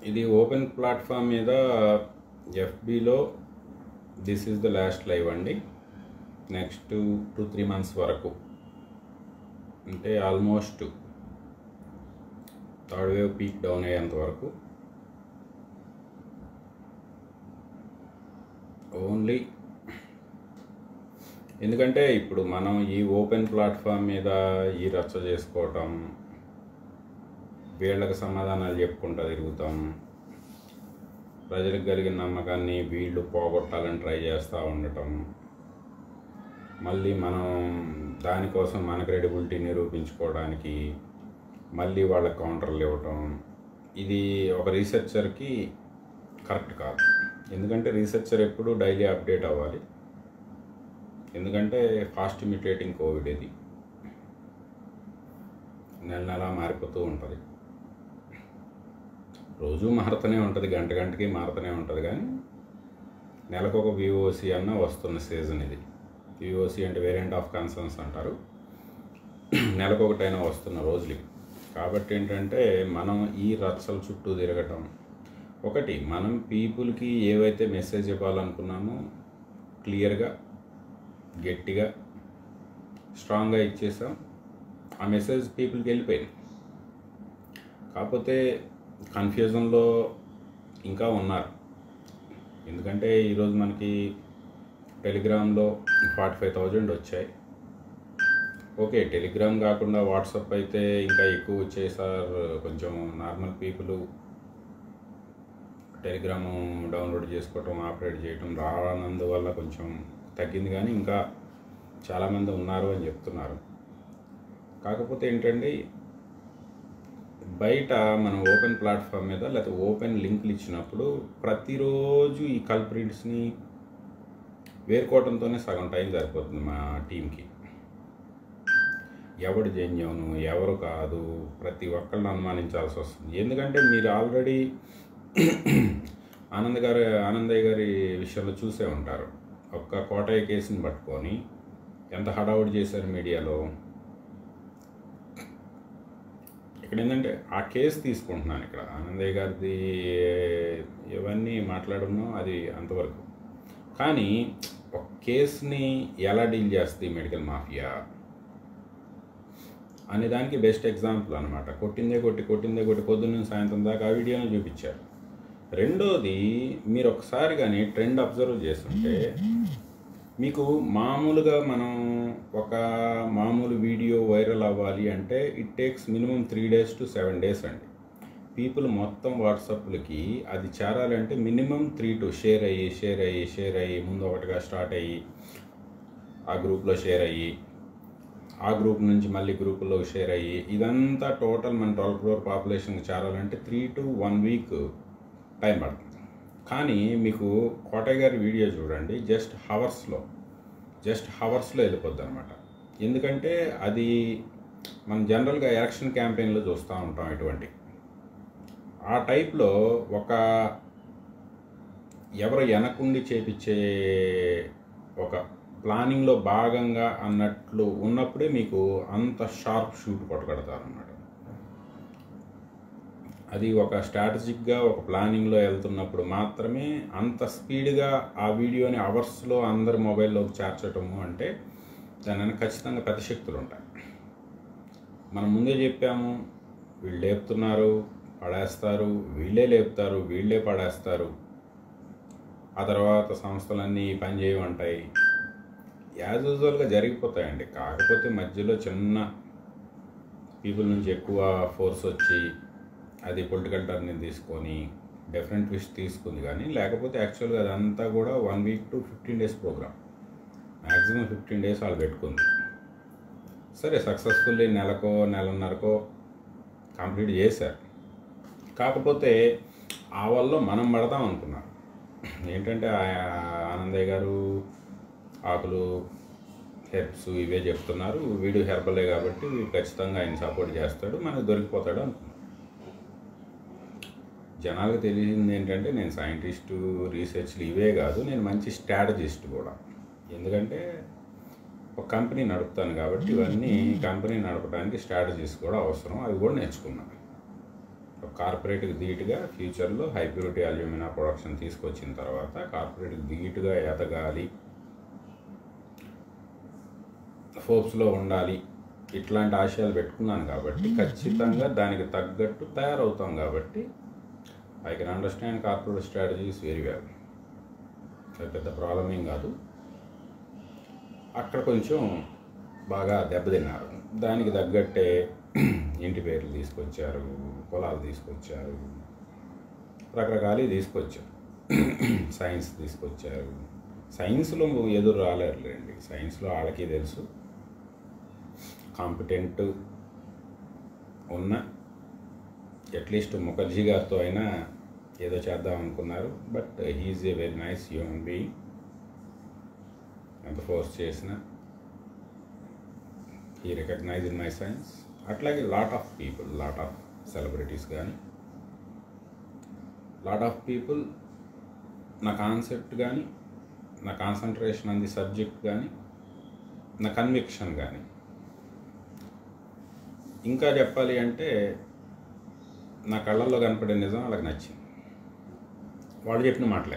ఇది open platform మీద ఎఫ్బిలో this is the last live అండి నెక్స్ట్ టూ త్రీ మంత్స్ వరకు అంటే almost third wave peak down అయ్యేంత వరకు ఓన్లీ ఎందుకంటే ఇప్పుడు మనం ఈ ఓపెన్ ప్లాట్ఫామ్ మీద ఈ రచ్చ చేసుకోవటం వీళ్ళకి సమాధానాలు చెప్పుకుంటూ తిరుగుతాం ప్రజలకు కలిగిన నమ్మకాన్ని వీళ్ళు పోగొట్టాలని ట్రై చేస్తూ ఉండటం మళ్ళీ మనం దానికోసం మన క్రెడిబిలిటీ నిరూపించుకోవడానికి మళ్ళీ వాళ్ళకి కౌంటర్లు ఇవ్వటం ఇది ఒక రీసెర్చర్కి కరెక్ట్ కాదు ఎందుకంటే రీసెర్చర్ ఎప్పుడు డైలీ అప్డేట్ అవ్వాలి ఎందుకంటే ఫాస్ట్ ఇమిటేటింగ్ కోవిడ్ ఇది నెల నెల మారిపోతూ ఉంటుంది రోజు మారుతూనే ఉంటుంది గంట గంటకి మారుతూనే ఉంటుంది కానీ నెలకు ఒక విఓసి అన్న వస్తున్న సీజన్ ఇది విఓసి అంటే వేరియంట్ ఆఫ్ కన్సర్న్స్ అంటారు నెలకొకటైనా వస్తున్న రోజులు ఇవి. కాబట్టి ఏంటంటే మనం ఈ రచ్చల చుట్టూ తిరగటం ఒకటి మనం పీపుల్కి ఏవైతే మెసేజ్ ఇవ్వాలనుకున్నామో క్లియర్గా గట్టిగా స్ట్రాంగ్గా ఇచ్చేసాం ఆ మెసేజ్ పీపుల్కి వెళ్ళిపోయింది కాకపోతే కన్ఫ్యూజన్లో ఇంకా ఉన్నారు ఎందుకంటే ఈరోజు మనకి టెలిగ్రామ్లో ఫార్టీ ఫైవ్ థౌజండ్ వచ్చాయి ఓకే టెలిగ్రామ్ కాకుండా వాట్సాప్ అయితే ఇంకా ఎక్కువ వచ్చాయి సార్ కొంచెం నార్మల్ పీపుల్ టెలిగ్రామ్ డౌన్లోడ్ చేసుకోవటం ఆపరేట్ చేయటం రానందువల్ల కొంచెం తగ్గింది కానీ ఇంకా చాలామంది ఉన్నారు అని చెప్తున్నారు కాకపోతే ఏంటంటే బయట మనం ఓపెన్ ప్లాట్ఫామ్ మీద లేకపోతే ఓపెన్ లింకులు ఇచ్చినప్పుడు ప్రతిరోజు ఈ కల్ప్రిట్స్ని వేరుకోవడంతోనే సగం టైం సరిపోతుంది మా టీంకి ఎవడు జెన్యును ఎవరు కాదు ప్రతి ఒక్కళ్ళని అనుమానించాల్సి వస్తుంది ఎందుకంటే మీరు ఆల్రెడీ ఆనంద్ గారి ఆనందయ్య గారి విషయంలో చూసే ఉంటారు ఒక్క కోటయ్య కేసుని పట్టుకొని ఎంత హడావుడి చేశారు మీడియాలో ఇక్కడ ఏంటంటే ఆ కేసు తీసుకుంటున్నాను ఇక్కడ ఆనందయ్య గారిది ఇవన్నీ మాట్లాడడం అది అంతవరకు కానీ ఒక కేసుని ఎలా డీల్ చేస్తుంది మెడికల్ మాఫియా అనే దానికి బెస్ట్ ఎగ్జాంపుల్ అనమాట కొట్టిందే కొట్టి కొట్టిందే కొట్టి పొద్దున్న సాయంత్రం దాకా ఆ వీడియోని చూపించారు రెండోది మీరు ఒకసారి కానీ ట్రెండ్ అబ్జర్వ్ చేస్తుంటే మీకు మామూలుగా మనం ఒక మామూలు వీడియో వైరల్ అవ్వాలి అంటే it takes minimum three days to seven days అండి పీపుల్ మొత్తం వాట్సాప్లకి అది చేరాలంటే మినిమం త్రీ టు షేర్ అయ్యి షేర్ అయ్యి షేర్ అయ్యి ముందు ఒకటిగా స్టార్ట్ అయ్యి ఆ గ్రూప్లో షేర్ అయ్యి ఆ గ్రూప్ నుంచి మళ్ళీ గ్రూపుల్లో షేర్ అయ్యి ఇదంతా టోటల్ మన ట్వెల్వ్ క్రోర్ పాపులేషన్కి చేరాలంటే three to one week time పడుతుంది కానీ మీకు కోటయ్య గారి వీడియో చూడండి జస్ట్ హవర్స్లో జస్ట్ హవర్స్లో వెళ్ళిపోద్ది అనమాట ఎందుకంటే అది మనం జనరల్గా ఎలక్షన్ క్యాంపెయిన్లో చూస్తూ ఉంటాం ఇటువంటి ఆ టైప్లో ఒక ఎవరు వెనకుండి చేపించే ఒక ప్లానింగ్లో భాగంగా అన్నట్లు ఉన్నప్పుడే మీకు అంత షార్ప్ షూట్ కొట్టగడతారు అన్నమాట అది ఒక స్ట్రాటజిక్గా ఒక ప్లానింగ్లో వెళ్తున్నప్పుడు మాత్రమే అంత స్పీడ్గా ఆ వీడియోని అవర్స్లో అందరి మొబైల్లోకి చేర్చటము అంటే దాని వెనక ఖచ్చితంగా ప్రతిశక్తులు ఉంటాయి మనం ముందే చెప్పాము వీళ్ళు లేపుతున్నారు పడేస్తారు వీళ్ళే లేపుతారు వీళ్ళే పడేస్తారు ఆ తర్వాత సంస్థలన్నీ పని చేయమంటాయి యాజ్ యూజువల్గా జరిగిపోతాయండి కాకపోతే మధ్యలో చిన్న పీపుల్ నుంచి ఎక్కువ ఫోర్స్ వచ్చి అది పొలిటికల్ టర్న్ తీసుకొని డిఫరెంట్ ట్విస్ట్ తీసుకుంది కానీ లేకపోతే యాక్చువల్గా అదంతా కూడా one week to fifteen days program maximum fifteen days వాళ్ళు పెట్టుకుంది సరే సక్సెస్ఫుల్లీ నెలకో నెలన్నరకో కంప్లీట్ చేశారు కాకపోతే ఆ వల్ల మనం పడదాం అనుకున్నాం ఏంటంటే ఆ- ఆనందయ్య గారు ఆకులు హెర్బ్స్ ఇవే చెప్తున్నారు వీడు హెర్బలే కాబట్టి వీడు ఖచ్చితంగా ఆయన సపోర్ట్ చేస్తాడు మనకు దొరికిపోతాడు అనుకున్నాం జనాలకు తెలిసింది ఏంటంటే నేను సైంటిస్టు రీసెర్చ్లు ఇవే కాదు నేను మంచి స్ట్రాటజిస్ట్ కూడా ఎందుకంటే ఒక కంపెనీ నడుపుతాను కాబట్టి ఇవన్నీ కంపెనీ నడపడానికి స్ట్రాటజీస్ కూడా అవసరం అవి కూడా నేర్చుకున్నాను ఒక కార్పొరేట్కి ధీటుగా ఫ్యూచర్లో హై ప్యూరిటీ అల్యూమినా ప్రొడక్షన్ తీసుకొచ్చిన తర్వాత కార్పొరేట్కి ధీటుగా ఎదగాలి ఫోర్బ్స్లో ఉండాలి ఇట్లాంటి ఆశయాలు పెట్టుకున్నాను కాబట్టి ఖచ్చితంగా దానికి తగ్గట్టు తయారవుతాం కాబట్టి I can understand corporate strategies very well అది పెద్ద ప్రాబ్లం ఏం కాదు అక్కడ కొంచెం బాగా దెబ్బతిన్నారు దానికి తగ్గట్టే ఇంటి పేర్లు తీసుకొచ్చారు పొలాలు తీసుకొచ్చారు రకరకాలు తీసుకొచ్చారు సైన్స్ తీసుకొచ్చారు సైన్స్లో ఎదురు రాలేరులేండి సైన్స్లో వాళ్ళకి తెలుసు కాంపిటెంట్ ఉన్న అట్లీస్ట్ ముఖర్జీ గారితో అయినా ఏదో చేద్దాం అనుకున్నారు but he is a very nice human being ఎంత ఫోర్స్ చేసినా he recognize in my science అట్లాగే lot of people lot of celebrities కానీ లాట్ ఆఫ్ పీపుల్ నా కాన్సెప్ట్ కానీ నా కాన్సన్ట్రేషన్ ఆన్ ది సబ్జెక్ట్ కానీ నా కన్విక్షన్ కానీ ఇంకా చెప్పాలి అంటే నా కళ్ళల్లో కనపడే నిజం వాళ్ళకి నచ్చింది వాళ్ళు చెప్పిన మాటలే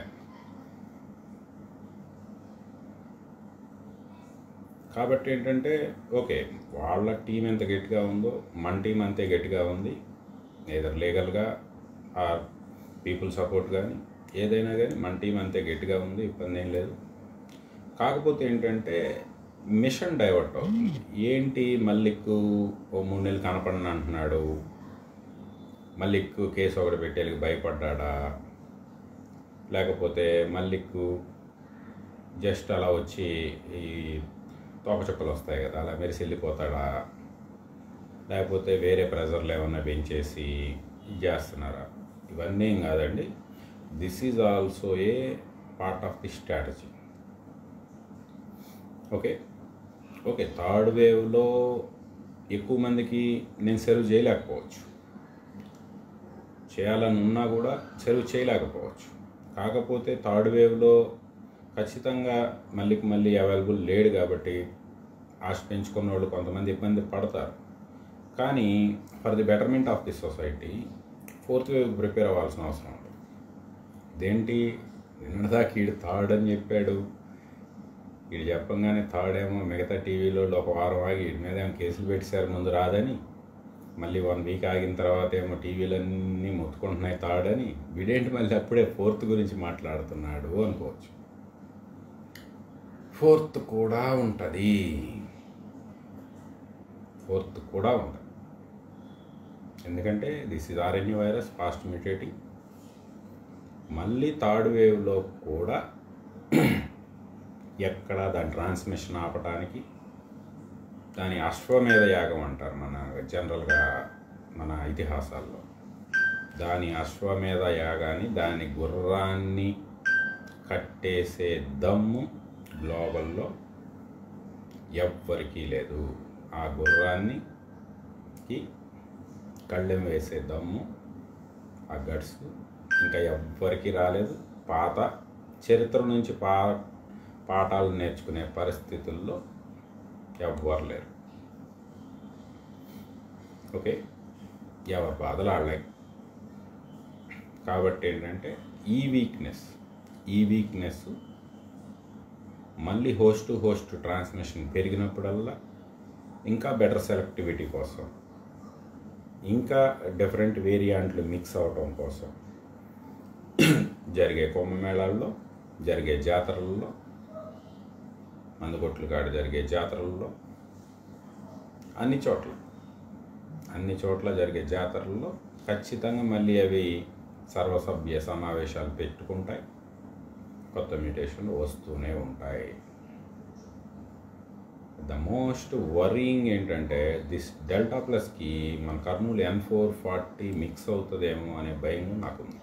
కాబట్టి ఏంటంటే ఓకే వాళ్ళ టీం ఎంత గట్టిగా ఉందో మన టీం అంతే గట్టిగా ఉంది ఏదర్ లీగల్గా ఆర్ పీపుల్ సపోర్ట్ కానీ ఏదైనా కానీ మన టీం అంతే గట్టిగా ఉంది ఇబ్బంది ఏం లేదు కాకపోతే ఏంటంటే మిషన్ డైవర్ట్ అవుతుంది ఏంటి మల్లిక్ ఓ మూడు నెలలు కనపడని అంటున్నాడు మల్లిక్ కేసు ఒకటి పెట్టేళ్ళకి భయపడ్డా లేకపోతే మల్లిక్ జస్ట్ అలా వచ్చి ఈ తోకచుక్కలు వస్తాయి కదా అలా మెరిసి వెళ్ళిపోతాడా లేకపోతే వేరే ప్రెజర్లు ఏమన్నా పెంచేసి ఇది చేస్తున్నారా ఇవన్నీ ఏం కాదండి this is also a part of the strategy okay okay third వేవ్లో ఎక్కువ మందికి నేను సెర్వ్ చేయలేకపోవచ్చు చేయాలని ఉన్నా కూడా సెర్వ్ చేయలేకపోవచ్చు కాకపోతే థర్డ్ వేవ్లో ఖచ్చితంగా మళ్ళీకి మళ్ళీ అవైలబుల్ లేడు కాబట్టి ఆశ పెంచుకున్న వాళ్ళు కొంతమంది ఇబ్బంది పడతారు కానీ for the betterment of the society fourth wave prepare అవ్వాల్సిన అవసరం ఉంది ఇదేంటి నిన్నదాకా ఈడు థర్డ్ అని చెప్పాడు వీడు చెప్పంగానే థర్డ్ ఏమో మిగతా టీవీలో ఒక వారం ఆగి వీడి మీద ఏమో కేసులు పెట్టేశారు ముందు రాదని మళ్ళీ వన్ వీక్ ఆగిన తర్వాత ఏమో టీవీలన్నీ మొత్తుకుంటున్నాయి థర్డ్ అని వీడేంటి మళ్ళీ అప్పుడే ఫోర్త్ గురించి మాట్లాడుతున్నాడు అనుకోవచ్చు ఫోర్త్ కూడా ఉంటుంది ఫోర్త్ కూడా ఉంటుంది ఎందుకంటే this is R N A virus fast mutating మళ్ళీ థర్డ్ వేవ్లో కూడా ఎక్కడ దాని ట్రాన్స్మిషన్ ఆపటానికి దాని అశ్వమేధ యాగం అంటారు మన జనరల్గా మన ఇతిహాసాల్లో దాని అశ్వమేధ యాగాన్ని దాని గుర్రాన్ని కట్టేసే దమ్ము గ్లోబల్లో ఎవ్వరికీ లేదు ఆ గుర్రాన్ని కి కళ్ళెం వేసే దమ్ము ఆ గట్స్ ఇంకా ఎవ్వరికీ రాలేదు పాత చరిత్ర నుంచి పా పాఠాలు నేర్చుకునే పరిస్థితుల్లో ఎవ్వరు లేరు ఓకే ఎవరి బాధలు ఆడలే కాబట్టి ఏంటంటే ఈ వీక్నెస్ ఈ వీక్నెస్ మళ్ళీ హోస్ట్ టు హోస్ట్ ట్రాన్స్మిషన్ పెరిగినప్పుడల్లా ఇంకా బెటర్ సెలెక్టివిటీ కోసం ఇంకా డిఫరెంట్ వేరియాంట్లు మిక్స్ అవటం కోసం జరిగే కుంభమేళాల్లో జరిగే జాతరల్లో మందుకొట్లు కాడ జరిగే జాతరల్లో అన్ని చోట్ల అన్ని చోట్ల జరిగే జాతరల్లో ఖచ్చితంగా మళ్ళీ అవి సర్వసభ్య సమావేశాలు పెట్టుకుంటాయి కొత్త మ్యూటేషన్లు వస్తూనే ఉంటాయి ద మోస్ట్ వరింగ్ ఏంటంటే దిస్ డెల్టా ప్లస్కి మన Kurnool N four forty mix అవుతుందేమో అనే భయం నాకుంది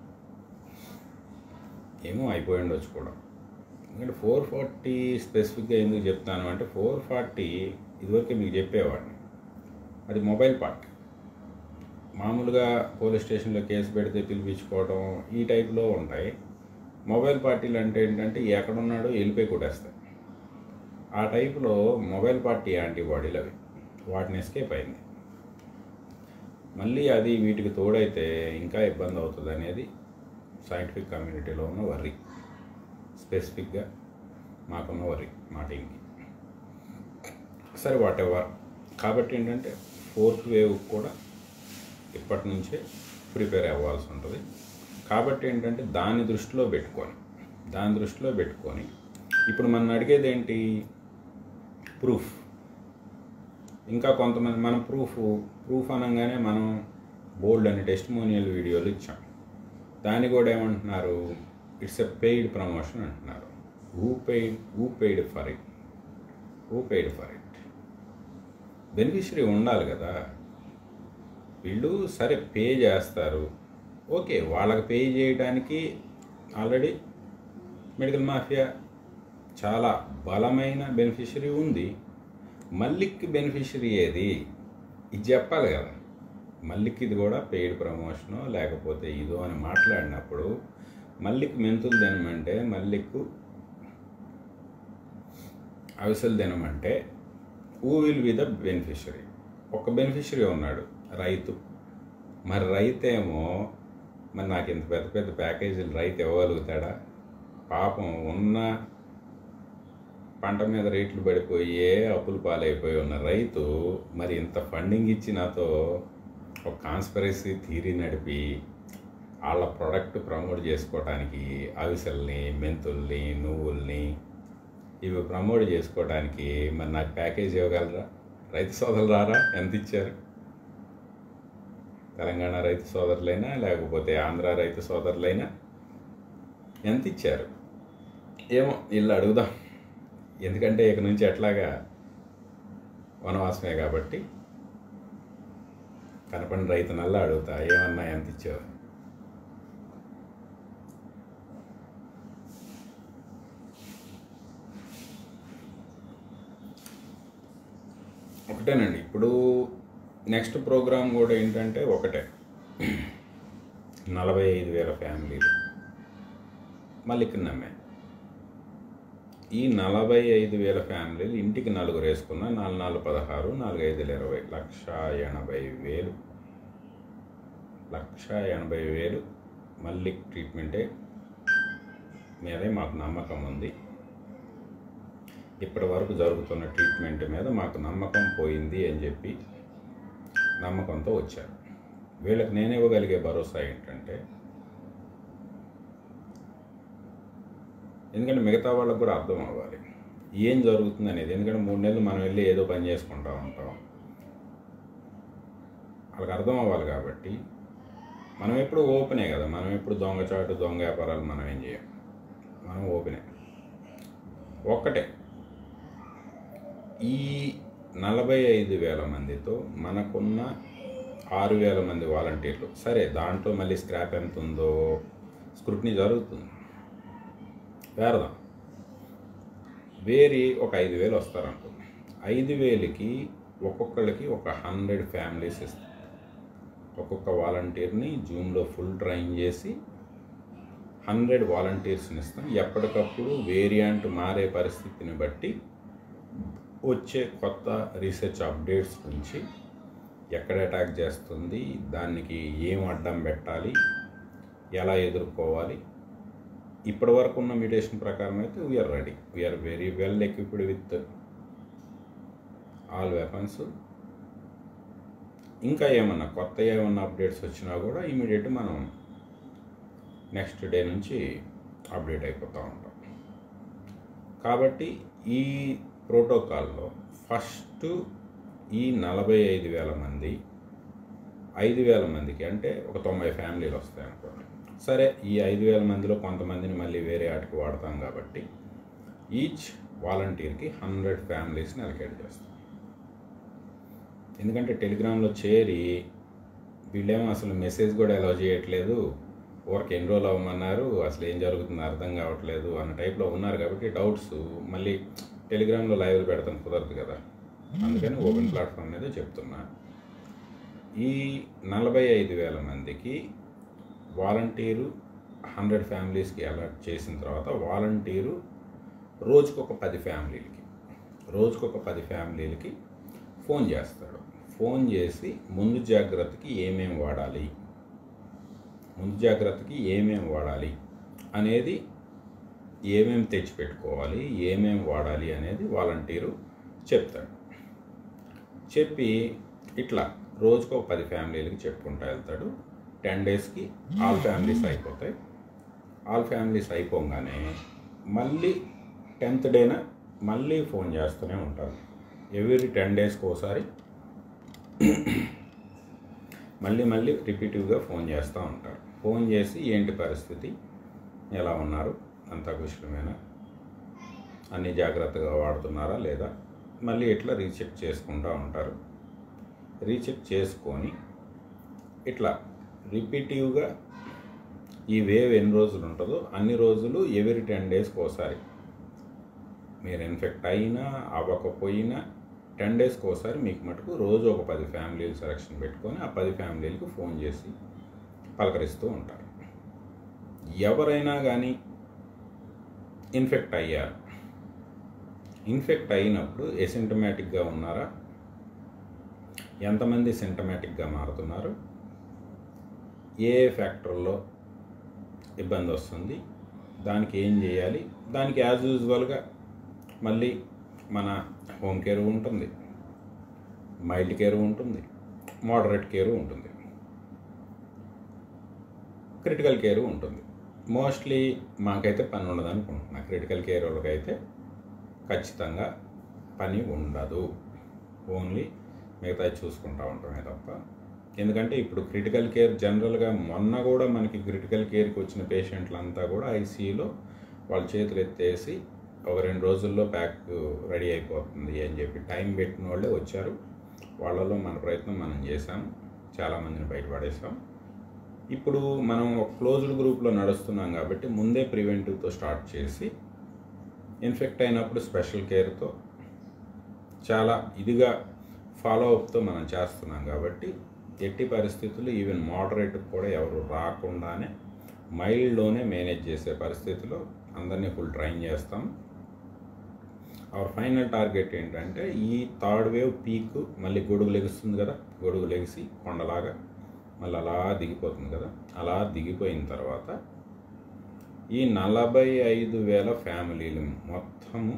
ఏమో అయిపోయి ఉండొచ్చు కూడా ఎందుకంటే ఫోర్ ఫార్టీ స్పెసిఫిక్గా ఎందుకు చెప్తాను అంటే ఫోర్ ఫార్టీ ఇదివరకే మీకు చెప్పేవాడిని అది మొబైల్ పార్ట్ మామూలుగా పోలీస్ స్టేషన్లో కేసు పెడితే పిలిపించుకోవడం ఈ టైప్లో ఉంటాయి మొబైల్ పార్టీలు అంటే ఏంటంటే ఎక్కడున్నాడో వెళ్ళిపోయి కొట్టేస్తాయి ఆ టైపులో మొబైల్ పార్టీ యాంటీబాడీలు అవి వాటిని ఎస్కేప్ అయింది మళ్ళీ అది వీటికి తోడైతే ఇంకా ఇబ్బంది అవుతుంది అనేది సైంటిఫిక్ కమ్యూనిటీలో ఉన్న వర్రీ స్పెసిఫిక్గా మాకున్న వర్రీ మా టీంకి సరే వాట్ ఎవర్ కాబట్టి ఏంటంటే ఫోర్త్ వేవ్ కూడా ఇప్పటి నుంచే ప్రిపేర్ అవ్వాల్సి ఉంటుంది కాబట్టి ఏంటంటే దాన్ని దృష్టిలో పెట్టుకొని దాని దృష్టిలో పెట్టుకొని ఇప్పుడు మనం అడిగేది ఏంటి ప్రూఫ్ ఇంకా కొంతమంది మన ప్రూఫ్ ప్రూఫ్ అనగానే మనం బోల్డ్ అని టెస్టిమోనియల్ వీడియోలు ఇచ్చాం దాన్ని కూడా ఏమంటున్నారు ఇట్స్ ఎ పెయిడ్ ప్రమోషన్ అంటున్నారు who paid who paid for it who paid for it beneficiary ఉండాలి కదా వీళ్ళు సరే పే చేస్తారు ఓకే వాళ్ళకి పే చేయడానికి ఆల్రెడీ మెడికల్ మాఫియా చాలా బలమైన బెనిఫిషరీ ఉంది మల్లిక్కి బెనిఫిషరీ ఏది ఇది చెప్పాలి కదా మల్లిక్ ఇది కూడా పెయిడ్ ప్రమోషను లేకపోతే ఇదో అని మాట్లాడినప్పుడు మల్లిక్ మెంతులు తినమంటే మల్లిక్ అవిసలు తినమంటే ఊ విల్ బి ద బెనిఫిషరీ ఒక బెనిఫిషరీ ఉన్నాడు రైతు మరి రైతేమో మరి నాకు ఇంత పెద్ద పెద్ద ప్యాకేజీలు రైతు ఇవ్వగలుగుతాడా పాపం ఉన్న పంట మీద రేట్లు పడిపోయే అప్పులు పాలైపోయి ఉన్న రైతు మరి ఇంత ఫండింగ్ ఇచ్చి నాతో ఒక కాన్స్పరసీ థీరీ నడిపి వాళ్ళ ప్రోడక్ట్ ప్రమోట్ చేసుకోవడానికి అవిసెల్ని మెంతుల్ని నువ్వుల్ని ఇవి ప్రమోట్ చేసుకోవడానికి మరి నాకు ప్యాకేజ్ ఇవ్వగలరా రైతు సోదరులు రారా ఎంత ఇచ్చారు తెలంగాణ రైతు సోదరులైనా లేకపోతే ఆంధ్ర రైతు సోదరులైనా ఎంత ఇచ్చారు ఏమో వీళ్ళు అడుగుదాం ఎందుకంటే ఇక నుంచి ఎట్లాగా వనవాసమే కాబట్టి కనపడిన రైతు నల్లా అడుగుతా ఏమన్నా ఎంత ఇచ్చావు ఒకటేనండి ఇప్పుడు నెక్స్ట్ ప్రోగ్రామ్ కూడా ఏంటంటే ఒకటే నలభై ఐదు వేల ఫ్యామిలీలు మళ్ళీ ఇక్కడ నమ్మే ఈ నలభై ఐదు వేల ఫ్యామిలీలు ఇంటికి నలుగురు వేసుకున్న నాలుగు నాలుగు పదహారు నాలుగు ఐదులు ఇరవై లక్ష ఎనభై వేలు లక్ష ఎనభై వేలు మళ్ళీ ట్రీట్మెంటే మీదే మాకు నమ్మకం ఉంది ఇప్పటి వరకు జరుగుతున్న ట్రీట్మెంట్ మీద మాకు నమ్మకం పోయింది అని చెప్పి నమ్మకంతో వచ్చారు వీళ్ళకి నేను ఇవ్వగలిగే భరోసా ఏంటంటే ఎందుకంటే మిగతా వాళ్ళకు కూడా అర్థం అవ్వాలి ఏం జరుగుతుంది అనేది ఎందుకంటే మూడు నెలలు మనం వెళ్ళి ఏదో పని చేసుకుంటా ఉంటాం వాళ్ళకి అర్థం అవ్వాలి కాబట్టి మనం ఎప్పుడు ఓపెనే కదా మనం ఎప్పుడు దొంగచాటు దొంగ వ్యాపారాలు మనం ఏం చేయం మనం ఓపెనే ఒక్కటే ఈ నలభై ఐదు వేల మందితో మనకున్న ఆరు వేల మంది వాలంటీర్లు సరే దాంట్లో మళ్ళీ స్క్రాప్ ఎంత ఉందో స్క్రూట్నీ జరుగుతుంది వేరదాం వేరి ఒక ఐదు వేలు వస్తారనుకో ఐదు వేలకి ఒక్కొక్కళ్ళకి ఒక హండ్రెడ్ ఫ్యామిలీస్ ఇస్తాం ఒక్కొక్క వాలంటీర్ని జూమ్లో ఫుల్ ట్రైన్ చేసి హండ్రెడ్ వాలంటీర్స్ని ఇస్తాం ఎప్పటికప్పుడు వేరియంట్ మారే పరిస్థితిని బట్టి వచ్చే కొత్త రీసెర్చ్ అప్డేట్స్ నుంచి ఎక్కడ అటాక్ చేస్తుంది దానికి ఏం అడ్డం పెట్టాలి ఎలా ఎదుర్కోవాలి ఇప్పటి వరకు ఉన్న మ్యూటేషన్ ప్రకారం అయితే we're ready we're very well equipped with all weapons ఇంకా ఏమన్నా కొత్త ఏమన్నా అప్డేట్స్ వచ్చినా కూడా ఇమీడియట్ మనం నెక్స్ట్ డే నుంచి అప్డేట్ అయిపోతూ ఉంటాం కాబట్టి ఈ ప్రోటోకాల్లో ఫస్ట్ ఈ నలభై ఐదు వేల మంది ఐదు వేల మందికి అంటే ఒక తొంభై ఫ్యామిలీలు వస్తాయి అనుకోండి సరే ఈ ఐదు వేల మందిలో కొంతమందిని మళ్ళీ వేరే ఆటకి వాడతాం కాబట్టి ఈచ్ వాలంటీర్కి హండ్రెడ్ ఫ్యామిలీస్ని అలకేట్ చేస్తాం ఎందుకంటే టెలిగ్రామ్లో చేరి వీళ్ళేమో అసలు మెసేజ్ కూడా అలౌ చేయట్లేదు ఊరికి ఎన్రోల్ అవ్వమన్నారు అసలు ఏం జరుగుతుందో అర్థం కావట్లేదు అన్న టైప్లో ఉన్నారు కాబట్టి డౌట్స్ మళ్ళీ టెలిగ్రామ్లో లైవ్ పెడతాం కుదరదు కదా అందుకని ఓపెన్ ప్లాట్ఫామ్ మీద చెప్తున్నా ఈ నలభై ఐదు వేల మందికి వాలంటీరు హండ్రెడ్ ఫ్యామిలీస్కి అలర్ట్ చేసిన తర్వాత వాలంటీరు రోజుకొక పది ఫ్యామిలీలకి రోజుకొక పది ఫ్యామిలీలకి ఫోన్ చేస్తాడు ఫోన్ చేసి ముందు జాగ్రత్తకి ఏమేమి వాడాలి ముందు జాగ్రత్తకి ఏమేమి వాడాలి అనేది ఏమేమి తెచ్చిపెట్టుకోవాలి ఏమేమి వాడాలి అనేది వాలంటీరు చెప్తాడు చెప్పి ఇట్లా రోజుకు ఒక పది ఫ్యామిలీలకి చెప్పుకుంటూ వెళ్తాడు టెన్ డేస్కి ఆల్ ఫ్యామిలీస్ అయిపోతాయి ఆల్ ఫ్యామిలీస్ అయిపోగానే మళ్ళీ టెన్త్ డేన మళ్ళీ ఫోన్ చేస్తూనే ఉంటారు ఎవ్రీ టెన్ డేస్కి ఒకసారి మళ్ళీ మళ్ళీ రిపీటివ్గా ఫోన్ చేస్తూ ఉంటారు ఫోన్ చేసి ఏంటి పరిస్థితి ఎలా ఉన్నారు అంతా కుశలమేనా అన్ని జాగ్రత్తగా వాడుతున్నారా లేదా మళ్ళీ ఇట్లా రీచెక్ చేసుకుంటూ ఉంటారు రీచెక్ చేసుకొని ఇట్లా రిపీటివ్గా ఈ వేవ్ ఎన్ని రోజులు ఉంటుందో అన్ని రోజులు ఎవరి టెన్ డేస్కి ఒకసారి మీరు ఇన్ఫెక్ట్ అయినా అవ్వకపోయినా టెన్ డేస్కి ఒకసారి మీకు మటుకు రోజు ఒక పది ఫ్యామిలీలు సెలక్షన్ పెట్టుకొని ఆ పది ఫ్యామిలీలకు ఫోన్ చేసి పలకరిస్తూ ఉంటారు ఎవరైనా కానీ ఇన్ఫెక్ట్ అయ్యారు ఇన్ఫెక్ట్ అయినప్పుడు ఎసింటమాటిక్గా ఉన్నారా ఎంతమంది సింటమాటిక్గా మారుతున్నారు ఏ ఫ్యాక్టర్లో ఇబ్బంది వస్తుంది దానికి ఏం చేయాలి దానికి యాజ్ యూజువల్గా మళ్ళీ మన హోమ్ కేర్ ఉంటుంది మైల్డ్ కేర్ ఉంటుంది మోడరేట్ కేర్ ఉంటుంది క్రిటికల్ కేర్ ఉంటుంది మోస్ట్లీ మాకైతే పని ఉండదు అనుకుంటున్నా క్రిటికల్ కేర్ వాళ్ళకైతే ఖచ్చితంగా పని ఉండదు ఓన్లీ మిగతా చూసుకుంటూ ఉంటామే తప్ప ఎందుకంటే ఇప్పుడు క్రిటికల్ కేర్ జనరల్గా మొన్న కూడా మనకి క్రిటికల్ కేర్కి వచ్చిన పేషెంట్లంతా కూడా ఐసీయూలో వాళ్ళ చేతులు ఎత్తేసి ఒక రెండు రోజుల్లో ప్యాక్ రెడీ అయిపోతుంది అని చెప్పి టైం పెట్టిన వాళ్ళే వచ్చారు వాళ్ళలో మన ప్రయత్నం మనం చేసాం చాలామందిని బయటపడేసాం ఇప్పుడు మనం ఒక క్లోజ్డ్ గ్రూప్లో నడుస్తున్నాం కాబట్టి ముందే ప్రివెంటివ్తో స్టార్ట్ చేసి ఇన్ఫెక్ట్ అయినప్పుడు స్పెషల్ కేర్తో చాలా ఇదిగా ఫాలో అప్తో మనం చేస్తున్నాం కాబట్టి ఎట్టి పరిస్థితులు ఈవెన్ మోడరేట్ కూడా ఎవరు రాకుండానే మైల్డ్లోనే మేనేజ్ చేసే పరిస్థితిలో అందరినీ ఫుల్ ట్రైన్ చేస్తాం అవర్ ఫైనల్ టార్గెట్ ఏంటంటే ఈ థర్డ్ వేవ్ పీక్ మళ్ళీ గొడుగు లెగుస్తుంది కదా గొడుగు లెగిసి కొండలాగా మళ్ళీ అలా దిగిపోతుంది కదా అలా దిగిపోయిన తర్వాత ఈ నలభై ఐదు వేల ఫ్యామిలీలు మొత్తము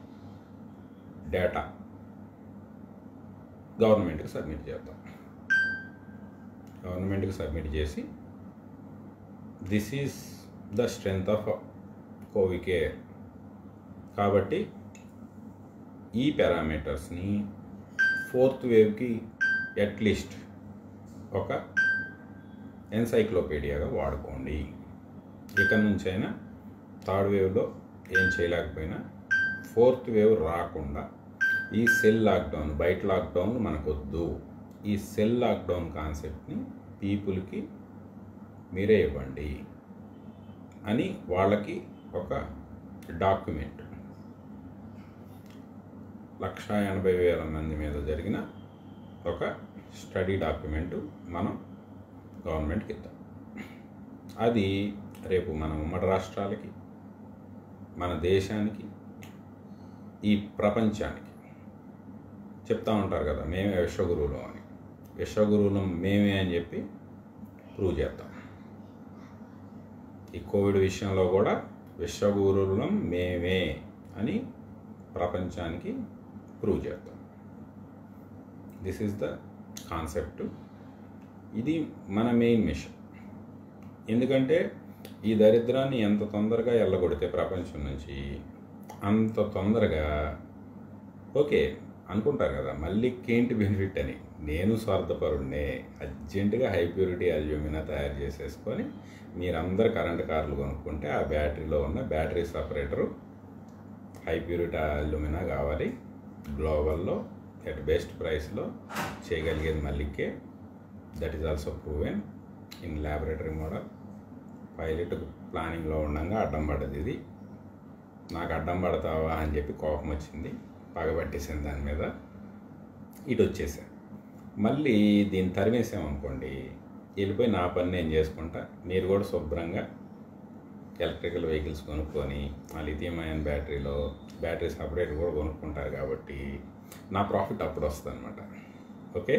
డేటా గవర్నమెంట్కి సబ్మిట్ చేద్దాం గవర్నమెంట్కి సబ్మిట్ చేసి this is the strength of Covicare కాబట్టి ఈ పారామీటర్స్ని ఫోర్త్ వేవ్కి అట్లీస్ట్ ఒక ఎన్సైక్లోపీడియాగా వాడుకోండి ఇక నుంచైనా థర్డ్ వేవ్లో ఏం చేయలేకపోయినా ఫోర్త్ వేవ్ రాకుండా ఈ సెల్ లాక్డౌన్ బయట లాక్డౌన్ మనకొద్దు ఈ సెల్ లాక్డౌన్ కాన్సెప్ట్ని పీపుల్కి మీరే ఇవ్వండి అని వాళ్ళకి ఒక డాక్యుమెంట్ లక్ష ఎనభై వేల మంది మీద జరిగిన ఒక స్టడీ డాక్యుమెంట్ మనం గవర్నమెంట్కి ఇద్దాం అది రేపు మన ఉమ్మడి రాష్ట్రాలకి మన దేశానికి ఈ ప్రపంచానికి చెప్తా ఉంటారు కదా మేమే విశ్వగురువులు అని విశ్వగురువులం మేమే అని చెప్పి ప్రూవ్ చేద్దాం ఈ కోవిడ్ విషయంలో కూడా విశ్వగురువులం మేమే అని ప్రపంచానికి ప్రూవ్ చేద్దాం దిస్ ఈజ్ ద కాన్సెప్ట్ ఇది మన మెయిన్ మిషన్ ఎందుకంటే ఈ దరిద్రాన్ని ఎంత తొందరగా ఎల్లగొడితే ప్రపంచం నుంచి అంత తొందరగా ఓకే అనుకుంటారు కదా మళ్ళీ ఏంటి బెనిఫిట్ అని నేను స్వార్థపరుడినే అర్జెంటుగా హై ప్యూరిటీ అల్యూమినా తయారు చేసేసుకొని మీరందరు కరెంట్ కార్లు కొనుక్కుంటే ఆ బ్యాటరీలో ఉన్న battery separator high purity alumina కావాలి గ్లోబల్లో ఎట్ బెస్ట్ ప్రైస్లో చేయగలిగేది మళ్ళీకే that is also proven in laboratory model pilot ప్లానింగ్లో ఉండగా అడ్డం పడ్డది ఇది నాకు అడ్డం పడతావా అని చెప్పి కోపం వచ్చింది పగబట్టేసాను దాని మీద ఇటు వచ్చేసా మళ్ళీ దీన్ని తరిమేసామనుకోండి వెళ్ళిపోయి నా పని నేను చేసుకుంటా మీరు కూడా శుభ్రంగా ఎలక్ట్రికల్ వెహికల్స్ కొనుక్కొని ఆ లిథియం అయన్ బ్యాటరీలో బ్యాటరీ సపరేట్ కూడా కొనుక్కుంటారు కాబట్టి నా ప్రాఫిట్ అప్పుడు వస్తుంది అనమాట ఓకే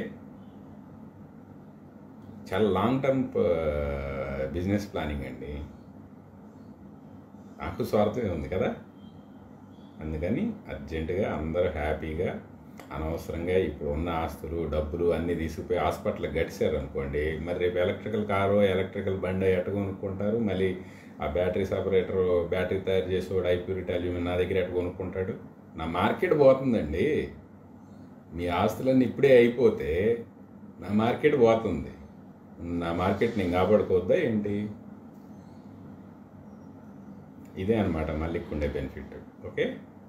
చాలా లాంగ్ టర్మ్ బిజినెస్ ప్లానింగ్ అండి నాకు స్వార్థమే ఉంది కదా అందుకని అర్జెంటుగా అందరూ హ్యాపీగా అనవసరంగా ఇప్పుడు ఉన్న ఆస్తులు డబ్బులు అన్నీ తీసుకుపోయి హాస్పిటల్కి గడిచారు అనుకోండి మరి రేపు ఎలక్ట్రికల్ కారు ఎలక్ట్రికల్ బండి ఎట్ట కొనుక్కుంటారు మళ్ళీ ఆ బ్యాటరీ సపరేటర్ బ్యాటరీ తయారు చేసేవాడు ఐప్యూరిటీ అల్యూమినియం నా దగ్గర ఎట్ట కొనుక్కుంటాడు నా మార్కెట్ పోతుందండి మీ ఆస్తులన్నీ ఇప్పుడే అయిపోతే నా మార్కెట్ పోతుంది నా మార్కెట్ నేను కాపాడుకోవద్దా ఏంటి ఇదే అనమాట మళ్ళీ ఉండే బెనిఫిట్ ఓకే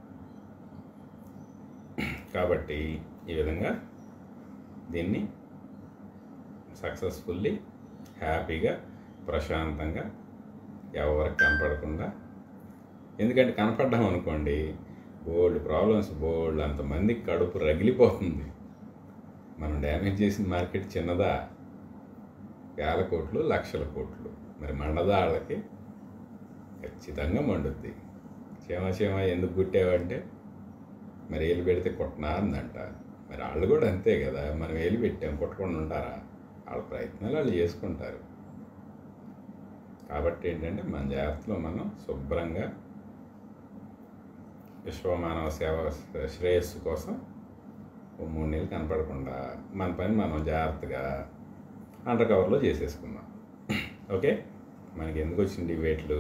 కాబట్టి ఈ విధంగా దీన్ని సక్సెస్ఫుల్లీ హ్యాపీగా ప్రశాంతంగా ఎవరికి కనపడకుండా ఎందుకంటే కనపడ్డాం అనుకోండి బోల్డ్ ప్రాబ్లమ్స్ బోల్డ్ అంతమంది కడుపు రగిలిపోతుంది మనం డ్యామేజ్ చేసిన మార్కెట్ చిన్నదా వేల కోట్లు లక్షల కోట్లు మరి మండదా వాళ్ళకి ఖచ్చితంగా మండుద్ది చీమ చీమ ఎందుకు కుట్టావంటే మరి ఏలు పెడితే కొట్టనా అందంట మరి వాళ్ళు కూడా అంతే కదా మనం ఏలు పెట్టాం కొట్టకుండా ఉంటారా వాళ్ళ ప్రయత్నాలు వాళ్ళు చేసుకుంటారు కాబట్టి ఏంటంటే మన జాగ్రత్తలో మనం శుభ్రంగా విశ్వమానవ సేవ శ్రేయస్సు కోసం ఓ మూడు నెలలు కనపడకుండా మన పని మనం జాగ్రత్తగా అండర్ కవర్లో చేసేసుకుందాం ఓకే మనకి ఎందుకు వచ్చింది వెయిట్లు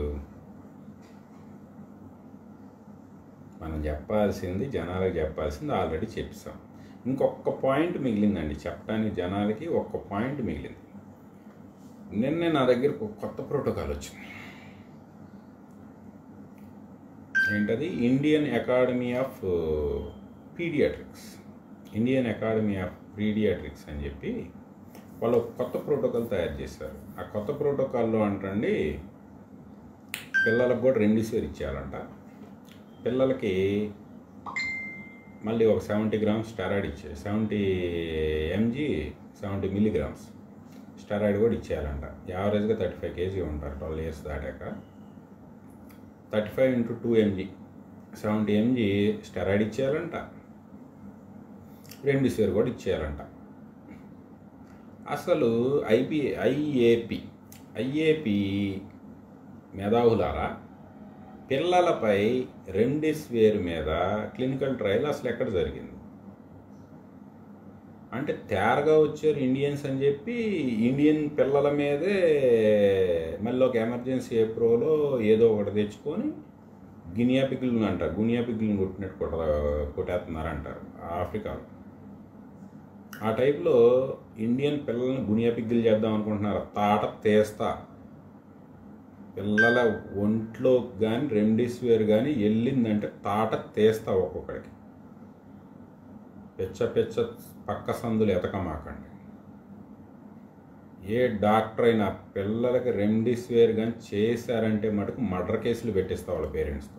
మనం చెప్పాల్సింది జనాలకు చెప్పాల్సింది ఆల్రెడీ చెప్పాం ఇంకొక పాయింట్ మిగిలిందండి చెప్పడానికి జనాలకి ఒక్క పాయింట్ మిగిలింది నిన్నే నా దగ్గరకు ఒక కొత్త ప్రోటోకాల్ వచ్చింది ఏంటది Indian Academy of Pediatrics Indian Academy of Pediatrics అని చెప్పి వాళ్ళు ఒక కొత్త ప్రోటోకాల్ తయారు చేశారు ఆ కొత్త ప్రోటోకాల్లో అంటండి పిల్లలకు కూడా రెండిసేరు ఇచ్చేయాలంట పిల్లలకి మళ్ళీ ఒక సెవెంటీ గ్రామ్స్ స్టెరాయిడ్ ఇచ్చే seventy M G seventy milligrams steroid కూడా ఇచ్చేయాలంట యావరేజ్గా థర్టీ ఫైవ్ కేజీ ఉంటారు ట్వెల్వ్ ఇయర్స్ దాటాక thirty five into two M G seventy M G steroid ఇచ్చేయాలంట రెండు సేరు కూడా ఇచ్చేయాలంట అసలు ఐపీ ఐఏపి ఐఏపి మేధావులారా పిల్లలపై రెండిస్వేర్ మీద క్లినికల్ ట్రయల్ అసలు ఎక్కడ జరిగింది అంటే తేరగా వచ్చారు ఇండియన్స్ అని చెప్పి ఇండియన్ పిల్లల మీదే మళ్ళీ ఒక ఎమర్జెన్సీ ఏప్రోలో ఏదో ఒకటి తెచ్చుకొని గినియా పిగ్గులను అంటారు గునియా పిగ్గులను కొట్టినట్టు కొట్ట కొట్టేస్తున్నారు అంటారు ఆఫ్రికాలో ఆ టైప్లో ఇండియన్ పిల్లల్ని గునియా పిగ్గులు చేద్దాం అనుకుంటున్నారు తాట తీస్తా పిల్లల ఒంట్లో కానీ రెమ్డెసివిర్ కానీ వెళ్ళిందంటే తాట తీస్తా ఒక్కొక్కడికి పెచ్చ పెచ్చ పక్క సందులు ఎతకమాకండి ఏ డాక్టర్ అయినా పిల్లలకి రెమ్డెసివిర్ కానీ చేశారంటే మటుకు మర్డర్ కేసులు పెట్టిస్తా వాళ్ళ పేరెంట్స్తో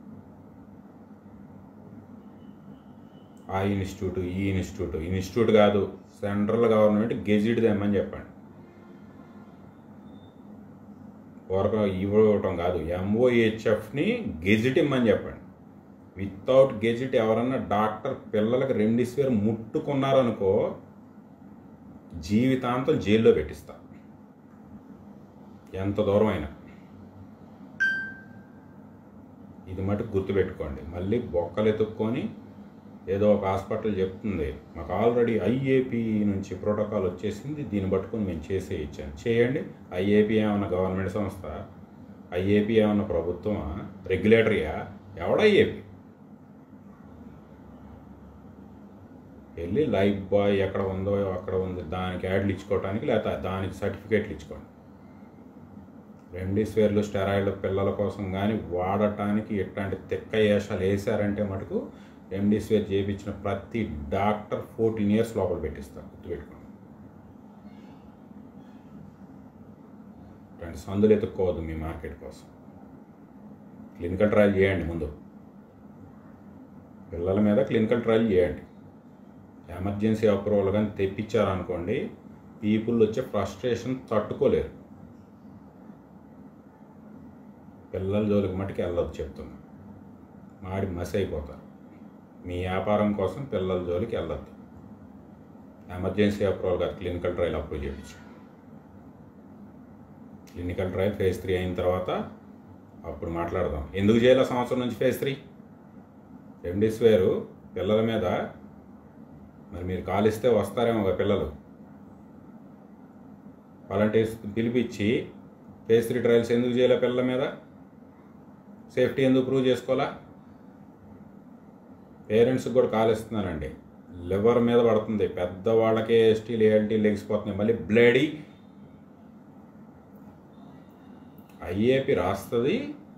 ఆ ఇన్స్టిట్యూట్ ఈ ఇన్స్టిట్యూట్ ఇన్స్టిట్యూట్ కాదు సెంట్రల్ గవర్నమెంట్ గెజిట్ తెమ్మని చెప్పండి వరకు ఇవ్వటం కాదు ఎంఓహెచ్ఎఫ్ని గెజిట్ ఇమ్మని చెప్పండి వితౌట్ గెజిట్ ఎవరన్నా డాక్టర్ పిల్లలకు రెండిస్వేర్ ముట్టుకున్నారనుకో జీవితాంతం జైల్లో పెట్టిస్తా ఎంత దూరం అయినా ఇది మటుకు గుర్తుపెట్టుకోండి మళ్ళీ బొక్కలు ఎత్తుక్కొని ఏదో ఒక హాస్పిటల్ చెప్తుంది మాకు ఆల్రెడీ ఐఏపీ నుంచి ప్రోటోకాల్ వచ్చేసింది దీన్ని పట్టుకొని మేము చేసే ఇచ్చాను చేయండి ఐఏపీ ఏమన్నా గవర్నమెంట్ సంస్థ ఐఏపీ ఏమన్నా ప్రభుత్వమా రెగ్యులేటరీయా ఎవడ ఐఏపీ వెళ్ళి లైఫ్ బాయ్ ఎక్కడ ఉందో అక్కడ ఉంది దానికి యాడ్లు ఇచ్చుకోవడానికి లేకపోతే దానికి సర్టిఫికేట్లు ఇచ్చుకోండి రెమ్డెసివిర్లు స్టెరాయిడ్లు పిల్లల కోసం కానీ వాడటానికి ఎట్లాంటి తెక్క ఏషాలు వేసారంటే మటుకు రెమ్డెసివిర్ చేయించిన ప్రతి డాక్టర్ ఫోర్టీన్ ఇయర్స్ లోపల పెట్టిస్తారు గుర్తుపెట్టుకోండి ఇట్లాంటి సందులు ఎత్తుక్కోవద్దు మీ మార్కెట్ కోసం క్లినికల్ ట్రయల్ చేయండి ముందు పిల్లల మీద క్లినికల్ ట్రయల్ చేయండి ఎమర్జెన్సీ అప్రూవల్ కానీ తెప్పించారనుకోండి పీపుల్ వచ్చే ఫ్రస్ట్రేషన్ తట్టుకోలేరు పిల్లల జోలికి మట్టుకు వెళ్ళొద్దు చెప్తున్నా మాడి మసి అయిపోతారు మీ వ్యాపారం కోసం పిల్లల జోలికి వెళ్ళొద్దు ఎమర్జెన్సీ అప్రూవల్ కాదు క్లినికల్ ట్రయల్ అప్రూవ్ చేయించాం క్లినికల్ ట్రయల్ ఫేజ్ త్రీ అయిన తర్వాత అప్పుడు మాట్లాడదాం ఎందుకు చేయాలి సంవత్సరం నుంచి ఫేజ్ త్రీ రెమ్డెసివిర్ పిల్లల మీద మరి మీరు కాలిస్తే వస్తారేమో ఒక పిల్లలు వాలంటీర్స్ పిలిపించి ఫేజ్ త్రీ ట్రయల్స్ ఎందుకు చేయాలి పిల్లల మీద సేఫ్టీ ఎందుకు ప్రూవ్ చేసుకోవాలా పేరెంట్స్కి కూడా కాలిస్తున్నారండి లివర్ మీద పడుతుంది పెద్దవాళ్ళకే ఎస్టీలు ఏఎల్టీ లెగిసిపోతున్నాయి మళ్ళీ బ్లడీ ఐఏపి రాస్తుంది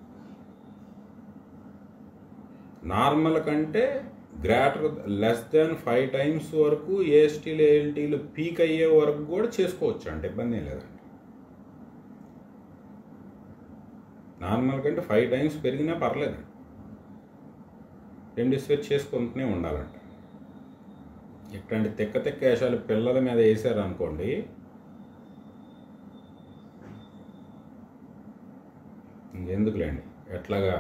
నార్మల్ కంటే greater less than five times వరకు ఏఎస్టీలు ఏఎల్టీలు పీక్ అయ్యే వరకు కూడా చేసుకోవచ్చు అంటే ఇబ్బంది ఏం లేదండి నార్మల్ కంటే ఫైవ్ టైమ్స్ పెరిగినా పర్లేదు రెండు స్విచ్ చేసుకుంటూనే ఉండాలంట ఇట్లాంటి తెక్క తెక్క వేషాలు పిల్లల మీద వేసారు అనుకోండి ఇంకెందుకులేండి ఎట్లాగా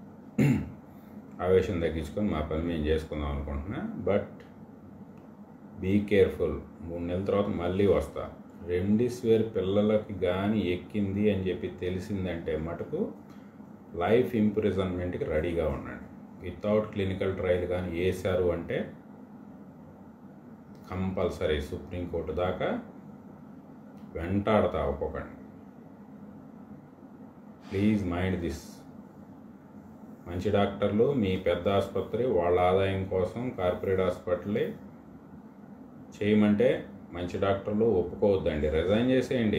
ఆవేశం తగ్గించుకొని మా పని మేము చేసుకుందాం అనుకుంటున్నా బట్ బీ కేర్ఫుల్ మూడు నెలల తర్వాత మళ్ళీ వస్తా రెమ్డిసివిర్ పిల్లలకి కానీ ఎక్కింది అని చెప్పి తెలిసిందంటే మటుకు లైఫ్ ఇంప్రిజన్మెంట్కి రెడీగా ఉండండి వితౌట్ క్లినికల్ ట్రయల్ కానీ వేశారు అంటే కంపల్సరీ సుప్రీంకోర్టు దాకా వెంటాడతా ఒక్కొక్కడిని ప్లీజ్ మైండ్ దిస్ మంచి డాక్టర్లు మీ పెద్ద ఆసుపత్రి వాళ్ళ ఆదాయం కోసం కార్పొరేట్ హాస్పిటలే చేయమంటే మంచి డాక్టర్లు ఒప్పుకోవద్దండి రిజైన్ చేసేయండి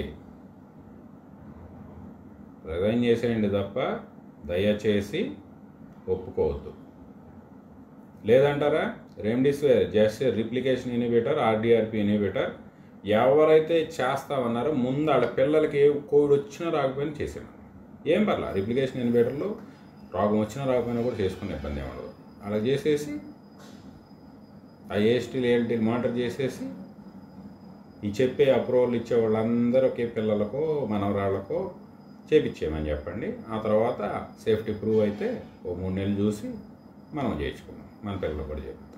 రిజైన్ చేసేయండి తప్ప దయచేసి ఒప్పుకోవద్దు లేదంటారా remdesivir just replication inhibitor R D R P inhibitor ఎవరైతే చేస్తామన్నారో ముందు ఆడ పిల్లలకి ఏ కోవిడ్ వచ్చినా రాకపోయినా చేసాను ఏం పర్లా రిప్లికేషన్ ఇనిబిటర్లు రోగం వచ్చినా రాకపోయినా కూడా చేసుకునే ఇబ్బంది ఏమి ఉండదు అలా చేసేసి ఆ ఏఎస్టీలు ఏఎల్టీలు మానిటర్ చేసేసి ఈ చెప్పే అప్రూవల్ ఇచ్చే వాళ్ళందరికీ పిల్లలకో మనవరాళ్ళకో చేపించేయమని చెప్పండి ఆ తర్వాత సేఫ్టీ ప్రూవ్ అయితే ఓ మూడు నెలలు చూసి మనం చేయించుకుందాం మన పిల్లలకు కూడా చెప్తాం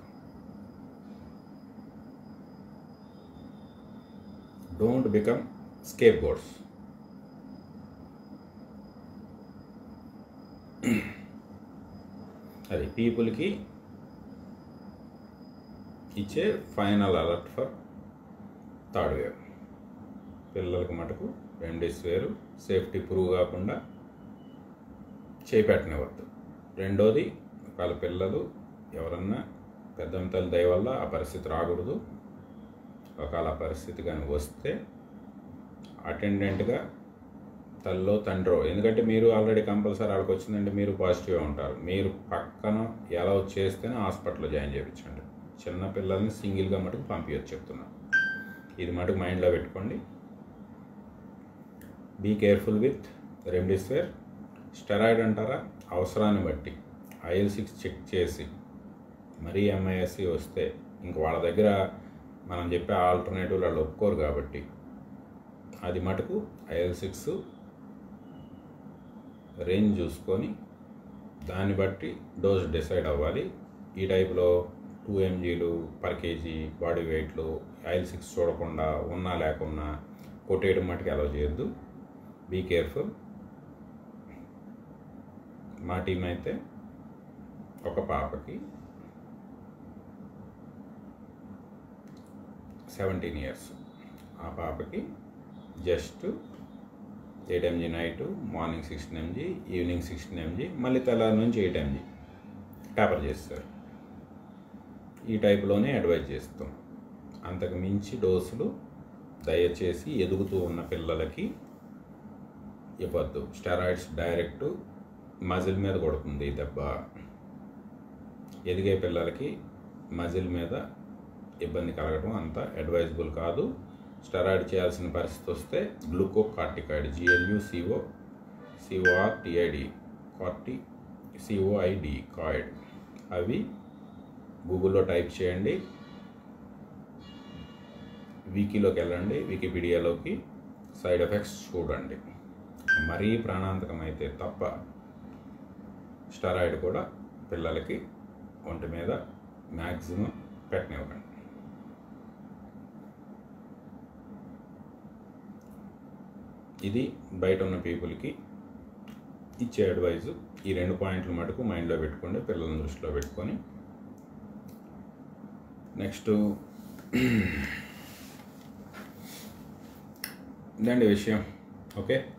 డోంట్ బికమ్ స్కేప్ బోర్డ్స్ అది పీపుల్కి ఇచ్చే final alert for third wave పిల్లలకి మటుకు రెమ్డెసివిర్ సేఫ్టీ ప్రూవ్ కాకుండా చేపెట్టనివ్వద్దు రెండోది వాళ్ళ పిల్లలు ఎవరన్నా పెద్దంతల దయ వల్ల ఆ పరిస్థితి రాకూడదు ఒకవేళ ఆ పరిస్థితి కానీ వస్తే అటెండెంట్గా తల్లో తండ్రో ఎందుకంటే మీరు ఆల్రెడీ కంపల్సరీ వాళ్ళకి వచ్చిందంటే మీరు పాజిటివ్గా ఉంటారు మీరు పక్కన ఎలా చేస్తేనే హాస్పిటల్లో జాయిన్ చేయించండి చిన్న పిల్లల్ని సింగిల్గా మటుకు పంపించచ్చు చెప్తున్నాను ఇది మటుకు మైండ్లో పెట్టుకోండి be careful with remdesivir steroid అంటారా అవసరాన్ని బట్టి ఐఎల్ సిక్స్ చెక్ చేసి మరీ ఎంఐఎస్సి వస్తే ఇంక వాళ్ళ దగ్గర మనం చెప్పే ఆల్టర్నేటివ్ వాళ్ళు ఒప్పుకోరు కాబట్టి అది మటుకు ఐఎల్ సిక్స్ రేంజ్ చూసుకొని దాన్ని బట్టి డోస్ డిసైడ్ అవ్వాలి ఈ టైప్లో టూ ఎంజీలు పర్ కేజీ బాడీ వెయిట్లు ఆయిల్ సిక్స్ చూడకుండా ఉన్నా లేకున్నా కొట్టేయడం మటుకు అలౌ చేయొద్దు బీ కేర్ఫుల్ మా టీం అయితే ఒక పాపకి సెవెంటీన్ ఇయర్స్ ఆ పాపకి just eight M G night morning sixteen M G evening sixteen M G మళ్ళీ తెల్లారి నుంచి ఎయిట్ ఎంజీ పేపర్ చేస్తారు ఈ టైప్లోనే అడ్వైజ్ చేస్తాం అంతకు మించి డోసులు దయచేసి ఎదుగుతూ ఉన్న పిల్లలకి ఇవ్వద్దు స్టెరాయిడ్స్ డైరెక్ట్ మజిల్ మీద కొడుతుంది ఈ దెబ్బ ఎదిగే పిల్లలకి మజిల్ మీద ఇబ్బంది కలగడం అంత అడ్వైజబుల్ కాదు స్టెరాయిడ్ చేయాల్సిన పరిస్థితి వస్తే glucocorticoid G L U C O C O R T I D corti C O I D coid అవి గూగుల్లో టైప్ చేయండి వికీలోకి వెళ్ళండి వికీపీడియాలోకి సైడ్ ఎఫెక్ట్స్ చూడండి మరీ ప్రాణాంతకం అయితే తప్ప స్టెరాయిడ్ కూడా పిల్లలకి ఒంటి మీద మ్యాక్సిమం పెట్టనివ్వకండి ఇది బయట ఉన్న పీపుల్కి ఇచ్చే అడ్వైజు ఈ రెండు పాయింట్లు మటుకు మైండ్లో పెట్టుకోండి పిల్లలను దృష్టిలో పెట్టుకొని నెక్స్ట్ ఇదండి విషయం ఓకే